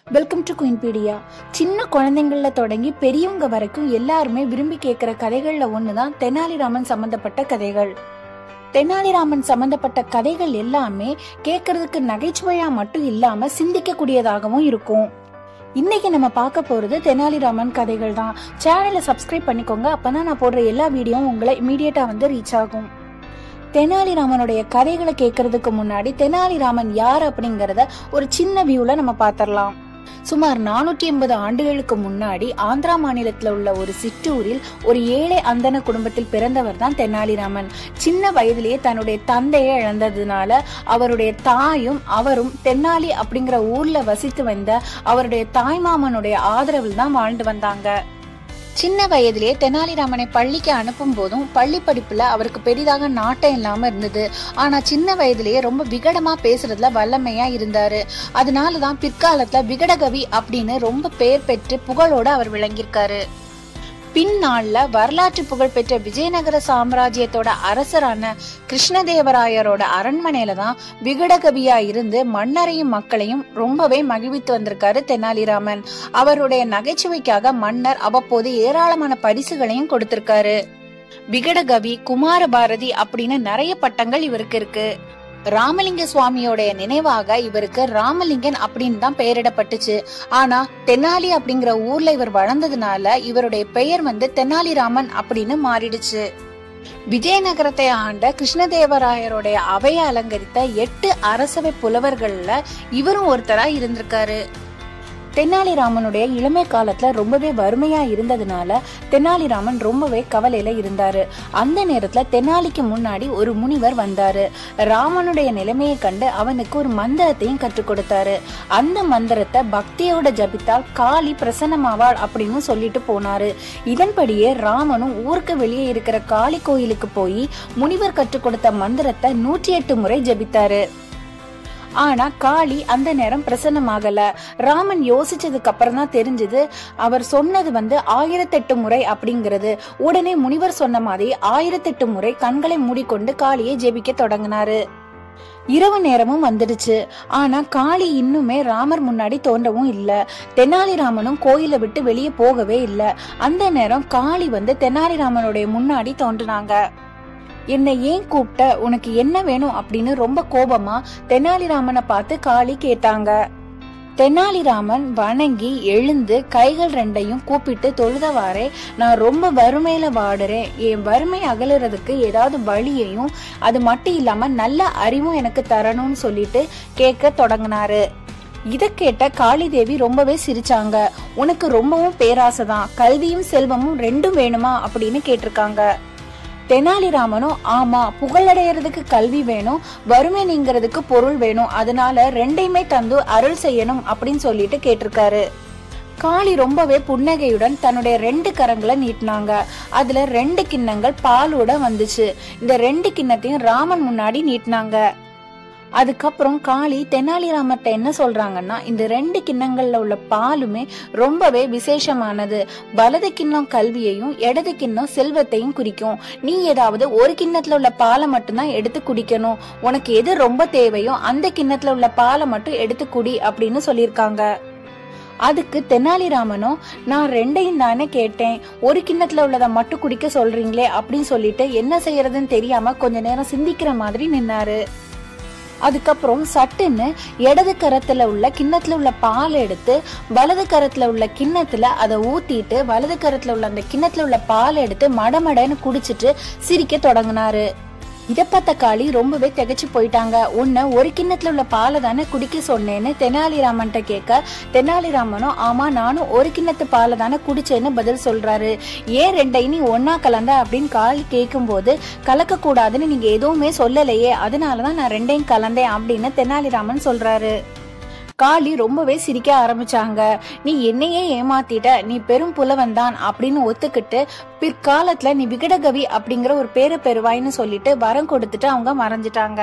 welcome to குயின்பீடியா சின்ன குழந்தைங்கள தொடங்கி பெரியவங்க வரைக்கும் எல்லாருமே விரும்பி கேட்கிற கதைகள்ல ஒண்ணுதான் தெனாலிராமன் சம்பந்தப்பட்ட கதைகள் தெனாலிராமன் சம்பந்தப்பட்ட கதைகள் எல்லாமே கேட்கறதுக்கு நகைச்சுவையா மட்டும் இல்லாம சிந்திக்க கூடியதாகவும் இருக்கும் இன்னைக்கு நம்ம பார்க்க போறது தெனாலிராமன் கதைகள் தான் சேனலை சப்ஸ்கிரைப் பண்ணிக்கோங்க அப்பதான் நான் போடுற எல்லா வீடியோவும் உங்களை இமீடியட்டா வந்து ரீச் ஆகும் தெனாலிராமனுடைய கதைகளை கேட்கறதுக்கு முன்னாடி தெனாலிராமன் யார் அப்படிங்கறத ஒரு சின்ன வியூல நம்ம பாத்திரலாம் சுமார் நானூற்றி எண்பது ஆண்டுகளுக்கு முன்னாடி ஆந்திரா மாநிலத்துல உள்ள ஒரு சிற்றூரில் ஒரு ஏழை அந்தன குடும்பத்தில் பிறந்தவர் தான் தெனாலிராமன் சின்ன வயதிலேயே தன்னுடைய தந்தையை இழந்ததுனால அவருடைய தாயும் அவரும் தென்னாலி அப்படிங்கிற ஊர்ல வசித்து வந்த அவருடைய தாய்மாமனுடைய ஆதரவில் தான் வாழ்ந்து வந்தாங்க சின்ன வயதிலே தெனாலிராமனை பள்ளிக்கு அனுப்பும் போதும் பள்ளி படிப்புல அவருக்கு பெரிதாக நாட்டம் இல்லாம இருந்தது ஆனா சின்ன வயதிலேயே ரொம்ப விகடமா பேசுறதுல வல்லமையா இருந்தாரு அதனாலதான் பிற்காலத்துல விகடகவி அப்படின்னு ரொம்ப பேர் பெற்று புகழோட அவர் விளங்கியிருக்காரு பின்னாள்ல வரலாற்று புகழ் பெற்ற விஜயநகர சாம்ராஜ்யத்தோட அரசரான கிருஷ்ணதேவராயரோட அரண்மனையில தான் விகடகவியா இருந்து மன்னரையும் மக்களையும் ரொம்பவே மகிழ்வித்து வந்திருக்காரு தெனாலிராமன் அவருடைய நகைச்சுவைக்காக மன்னர் அவ்வப்போது ஏராளமான பரிசுகளையும் கொடுத்திருக்காரு விகடகவி குமார பாரதி அப்படின்னு நிறைய பட்டங்கள் இவருக்கு இருக்கு ராமலிங்க சுவாமியோடைய நினைவாக இவருக்கு ராமலிங்கன் அப்படின்னு தான் பெயரிடப்பட்டுச்சு ஆனா தென்னாலி அப்படிங்கிற ஊர்ல இவர் வளர்ந்ததுனால இவருடைய பெயர் வந்து தென்னாலிராமன் அப்படின்னு மாறிடுச்சு விஜயநகரத்தை ஆண்ட கிருஷ்ணதேவராயருடைய அவையை அலங்கரித்த எட்டு அரசவை புலவர்கள்ல இவரும் ஒருத்தரா இருந்திருக்காரு தெனாலிராமனுடைய இளமை காலத்துல ரொம்பவே வறுமையா இருந்ததுனால தெனாலிராமன் ரொம்பவே கவலையில இருந்தாரு அந்த நேரத்துல தெனாலிக்கு முன்னாடி ஒரு முனிவர் வந்தாரு ராமனுடைய நிலைமையை கண்டு அவனுக்கு ஒரு மந்திரத்தையும் கற்றுக் கொடுத்தாரு அந்த மந்திரத்தை பக்தியோட ஜபித்தால் காளி பிரசன்னமாவாள் அப்படின்னு சொல்லிட்டு போனாரு இதன்படியே ராமனும் ஊருக்கு வெளியே இருக்கிற காளி கோயிலுக்கு போய் முனிவர் கற்றுக் கொடுத்த மந்திரத்தை நூற்றி எட்டு முறை ஜபித்தாரு ஆனா காளி அந்த நேரம் பிரசன்னமாகல ராமன் யோசிச்சதுக்கு அப்புறம் தான் தெரிஞ்சது அவர் சொன்னது வந்து ஆயிரத்தெட்டு முறை அப்படிங்கிறது உடனே முனிவர் சொன்ன மாதிரி ஆயிரத்தெட்டு முறை கண்களை மூடிக்கொண்டு காளியை ஜெபிக்க தொடங்கினாரு இரவு நேரமும் வந்துடுச்சு ஆனா காளி இன்னுமே ராமர் முன்னாடி தோன்றவும் இல்ல தெனாலிராமனும் கோயிலை விட்டு வெளியே போகவே இல்ல அந்த நேரம் காளி வந்து தெனாலிராமனுடைய முன்னாடி தோன்றுனாங்க என்னை ஏன் கூப்பிட்ட உனக்கு என்ன வேணும் அப்படின்னு ரொம்ப கோபமா தெனாலிராமனை பார்த்து காளி கேட்டாங்க தெனாலிராமன் வணங்கி எழுந்து கைகள் ரெண்டையும் கூப்பிட்டு தொழுதவாறே நான் ரொம்ப வறுமையில வாடுறேன் என் வறுமை அகலுறதுக்கு ஏதாவது வழியையும் அது மட்டும் இல்லாம நல்ல அறிவும் எனக்கு தரணும்னு சொல்லிட்டு கேட்க தொடங்கினாரு இத கேட்ட காளிதேவி ரொம்பவே சிரிச்சாங்க உனக்கு ரொம்பவும் பேராசைதான் கல்வியும் செல்வமும் ரெண்டும் வேணுமா அப்படின்னு கேட்டிருக்காங்க தெனாலிராமனும் ஆமா புகழடையறதுக்கு கல்வி வேணும் வறுமை நீங்கிறதுக்கு பொருள் வேணும் அதனால ரெண்டையுமே தந்து அருள் செய்யணும் அப்படின்னு சொல்லிட்டு கேட்டிருக்காரு காளி ரொம்பவே புன்னகையுடன் தன்னுடைய ரெண்டு கரங்களை நீட்டினாங்க அதுல ரெண்டு கிண்ணங்கள் பாலோட வந்துச்சு இந்த ரெண்டு கிண்ணத்தையும் ராமன் முன்னாடி நீட்டினாங்க அதுக்கப்புறம் காளி தெனாலிராமர்ட்ட என்ன சொல்றாங்கன்னா இந்த ரெண்டு கிண்ணங்கள்ல உள்ள பாலுமே ரொம்பவே விசேஷமானது வலது கிண்ணம் கல்வியையும் இடது கிண்ணம் செல்வத்தையும் குறிக்கும் நீ ஏதாவது ஒரு கிண்ணத்துல உள்ள பாலை மட்டும்தான் எடுத்து குடிக்கணும் உனக்கு எது ரொம்ப தேவையோ அந்த கிண்ணத்துல உள்ள பாலை மட்டும் எடுத்து குடி அப்படின்னு சொல்லியிருக்காங்க அதுக்கு தெனாலிராமனும் நான் ரெண்டையும் தானே கேட்டேன் ஒரு கிண்ணத்துல உள்ளதை மட்டும் குடிக்க சொல்றீங்களே அப்படின்னு சொல்லிட்டு என்ன செய்யறதுன்னு தெரியாம கொஞ்ச நேரம் சிந்திக்கிற மாதிரி நின்னாரு அதுக்கப்புறம் சட்டுன்னு இடது கரத்துல உள்ள கிண்ணத்துல உள்ள பால் எடுத்து வலது கரத்துல உள்ள கிண்ணத்துல அதை ஊத்திட்டு வலது கரத்துல உள்ள அந்த கிண்ணத்துல உள்ள பால் எடுத்து மடமடன்னு குடிச்சிட்டு சிரிக்க தொடங்கினாரு இத பார்த்த காளி ரொம்பவே திகைச்சு போயிட்டாங்க உன்னை ஒரு கிண்ணத்துல உள்ள பாலை தானே குடிக்க சொன்னேன்னு தெனாலிராமன்ட்ட கேட்க தெனாலிராமனும் ஆமா நானும் ஒரு கிண்ணத்து பாலை தானே குடிச்சேன்னு பதில் சொல்றாரு ஏன் ரெண்டையும் நீ ஒன்னா கலந்த அப்படின்னு காளி கேட்கும் போது கலக்க கூடாதுன்னு நீங்க எதுவுமே சொல்லலையே அதனாலதான் நான் ரெண்டையும் கலந்தேன் அப்படின்னு தெனாலிராமன் சொல்றாரு காளி ரொம்பவே சிரிக்க ஆரம்பிச்சாங்க நீ என்னையே ஏமாத்திட்ட நீ பெரும் புலவன் தான் அப்படின்னு ஒத்துக்கிட்டு பிற்காலத்துல நீ விகடகவி அப்படிங்கிற ஒரு பேரை பெறுவாய்னு சொல்லிட்டு வரம் கொடுத்துட்டு அவங்க மறைஞ்சிட்டாங்க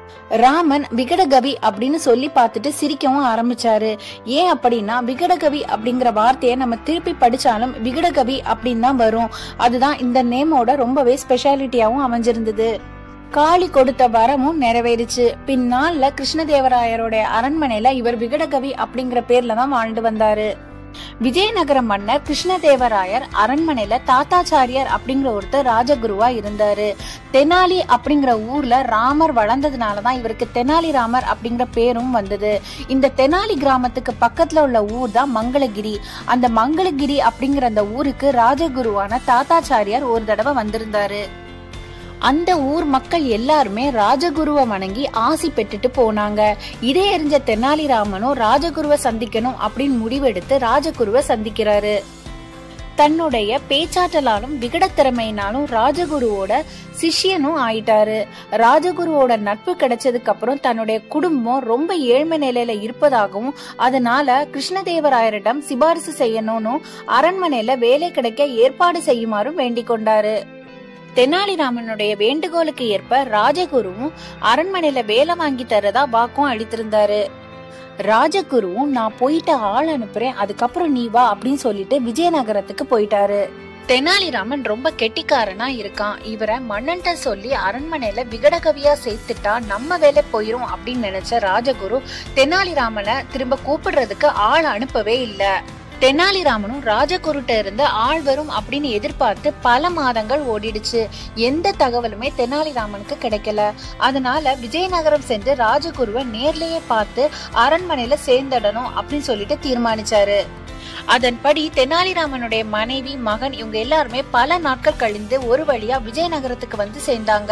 ராமன் விகடகவி அப்படின்னு சொல்லி பார்த்துட்டு சிரிக்கவும் ஆரம்பிச்சாரு ஏன் அப்படின்னா விகடகவி அப்படிங்கிற வார்த்தையை நம்ம திருப்பி படிச்சாலும் விகடகவி அப்படின்னு தான் வரும் அதுதான் இந்த நேமோட ரொம்பவே ஸ்பெஷாலிட்டியாவும் அமைஞ்சிருந்தது காளி கொடுத்த வரமும் நிறைவேறுச்சு பின்னால கிருஷ்ணதேவராயரோட அரண்மனையில இவர் விகடகவி அப்படிங்கிற பேர்ல தான் வாழ்ந்து வந்தாரு விஜயநகர மன்னர் கிருஷ்ணதேவராயர் அரண்மனையில தாத்தாச்சாரியார் அப்படிங்கிற ஒருத்தர் ராஜகுருவா இருந்தாரு தெனாலி அப்படிங்கிற ஊர்ல ராமர் வளர்ந்ததுனாலதான் இவருக்கு தெனாலிராமர் அப்படிங்கிற பேரும் வந்தது இந்த தெனாலி கிராமத்துக்கு பக்கத்துல உள்ள ஊர் தான் மங்களகிரி அந்த மங்களகிரி அப்படிங்கிற அந்த ஊருக்கு ராஜகுருவான தாத்தாச்சாரியார் ஒரு தடவை வந்திருந்தாரு அந்த ஊர் மக்கள் எல்லாருமே ராஜகுருவை வணங்கி ஆசி பெற்றுட்டு போனாங்க இதே எரிஞ்ச தெனாலிராமனும் ராஜகுருவை சந்திக்கணும் அப்படின்னு முடிவெடுத்து ராஜகுருவை சந்திக்கிறாரு தன்னுடைய பேச்சாற்றலாலும் விகடத்திறமையினாலும் ராஜகுருவோட சிஷ்யனும் ஆயிட்டாரு ராஜகுருவோட நட்பு கிடைச்சதுக்கு அப்புறம் தன்னுடைய குடும்பம் ரொம்ப ஏழ்மை நிலையில இருப்பதாகவும் அதனால கிருஷ்ணதேவராயரிடம் சிபாரிசு செய்யணும்னு அரண்மனையில வேலை கிடைக்க ஏற்பாடு செய்யுமாறும் வேண்டிக் கொண்டாரு தெனாலிராமனுடைய வேண்டுகோளுக்கு ஏற்ப ராஜகுருவும் அரண்மனையில வேலை வாங்கி தரதா வாக்கும் அளித்திருந்தாரு ராஜகுருவும் நான் போயிட்டு ஆள் அனுப்புறேன் அதுக்கப்புறம் நீ வா அப்படின்னு சொல்லிட்டு விஜயநகரத்துக்கு போயிட்டாரு தெனாலிராமன் ரொம்ப கெட்டிக்காரனா இருக்கான் இவரை மன்னன்ட்ட சொல்லி அரண்மனையில விகடகவியா சேர்த்துட்டா நம்ம வேலை போயிரும் அப்படின்னு நினைச்ச ராஜகுரு தெனாலிராமனை திரும்ப கூப்பிடுறதுக்கு ஆள் அனுப்பவே இல்ல தெனாலிராமனும் ராஜகுருட்ட இருந்து ஆள் வரும் அப்படின்னு எதிர்பார்த்து பல மாதங்கள் ஓடிடுச்சு எந்த தகவலுமே தெனாலிராமனுக்கு கிடைக்கல அதனால விஜயநகரம் சென்று ராஜகுருவை நேர்லயே பார்த்து அரண்மனையில சேர்ந்துடணும் அப்படின்னு சொல்லிட்டு தீர்மானிச்சாரு அதன்படி தெனாலிராமனுடைய மனைவி மகன் இவங்க எல்லாருமே பல நாட்கள் கழிந்து ஒரு வழியா விஜயநகரத்துக்கு வந்து சேர்ந்தாங்க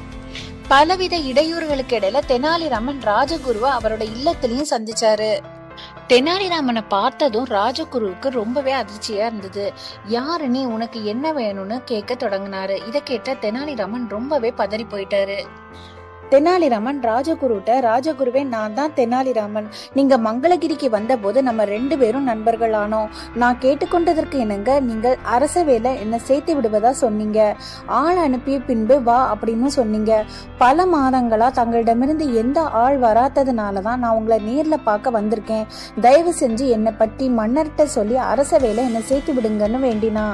பலவித இடையூறுகளுக்கு இடையில தெனாலிராமன் ராஜகுருவை அவரோட இல்லத்திலையும் சந்திச்சாரு தெனாலிராமனை பார்த்ததும் ராஜகுருவுக்கு ரொம்பவே அதிர்ச்சியா இருந்தது யாரு நீ உனக்கு என்ன வேணும்னு கேட்க தொடங்கினாரு இதை கேட்ட தெனாலிராமன் ரொம்பவே பதறி போயிட்டாரு தெனாலிராமன் ராஜகுருட்ட ராஜகுருவே நான் தான் தெனாலிராமன் நீங்க மங்களகிரிக்கு வந்தபோது நம்ம ரெண்டு பேரும் நண்பர்கள் ஆனோம் நான் கேட்டுக்கொண்டதற்கு இணங்க நீங்கள் அரச வேலை என்ன சேர்த்து விடுவதா சொன்னீங்க ஆள் அனுப்பிய பின்பு வா அப்படின்னு சொன்னீங்க பல மாதங்களா தங்களிடமிருந்து எந்த ஆள் வராததுனால தான் நான் உங்களை நேர்ல பார்க்க வந்திருக்கேன் தயவு செஞ்சு என்னை பற்றி மன்னர்கிட்ட சொல்லி அரச வேலை என்னை சேர்த்து விடுங்கன்னு வேண்டினா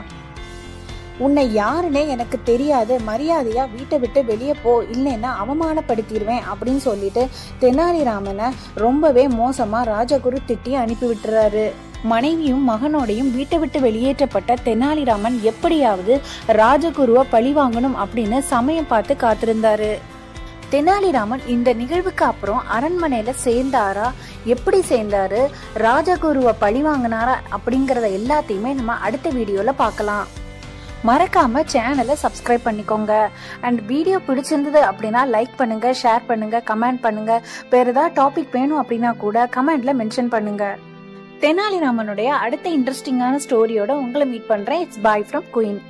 உன்னை யாருன்னே எனக்கு தெரியாது மரியாதையா வீட்டை விட்டு வெளியே போ இல்லைன்னா அவமானப்படுத்திடுவேன் அப்படின்னு சொல்லிட்டு தெனாலிராமனை ரொம்பவே மோசமா ராஜகுரு திட்டி அனுப்பி விட்டுறாரு மனைவியும் மகனோடையும் வீட்டை விட்டு வெளியேற்றப்பட்ட தெனாலிராமன் எப்படியாவது ராஜகுருவை பழி வாங்கணும் அப்படின்னு சமயம் பார்த்து காத்திருந்தாரு தெனாலிராமன் இந்த நிகழ்வுக்கு அப்புறம் அரண்மனையில சேர்ந்தாரா எப்படி சேர்ந்தாரு ராஜகுருவை பழி வாங்கினாரா அப்படிங்கறத எல்லாத்தையுமே நம்ம அடுத்த வீடியோல பார்க்கலாம் மறக்காம சேனலை சப்ஸ்கிரைப் பண்ணிக்கோங்க அண்ட் வீடியோ பிடிச்சிருந்தது அப்படின்னா லைக் பண்ணுங்க ஷேர் பண்ணுங்க கமெண்ட் பண்ணுங்க வேற ஏதாவது டாபிக் வேணும் அப்படின்னா கூட கமெண்ட்ல மென்ஷன் பண்ணுங்க தெனாலிராமனுடைய அடுத்த இன்ட்ரெஸ்டிங்கான ஸ்டோரியோட உங்களை மீட் பண்றேன் இட்ஸ் பாய் ஃப்ரம் குயின்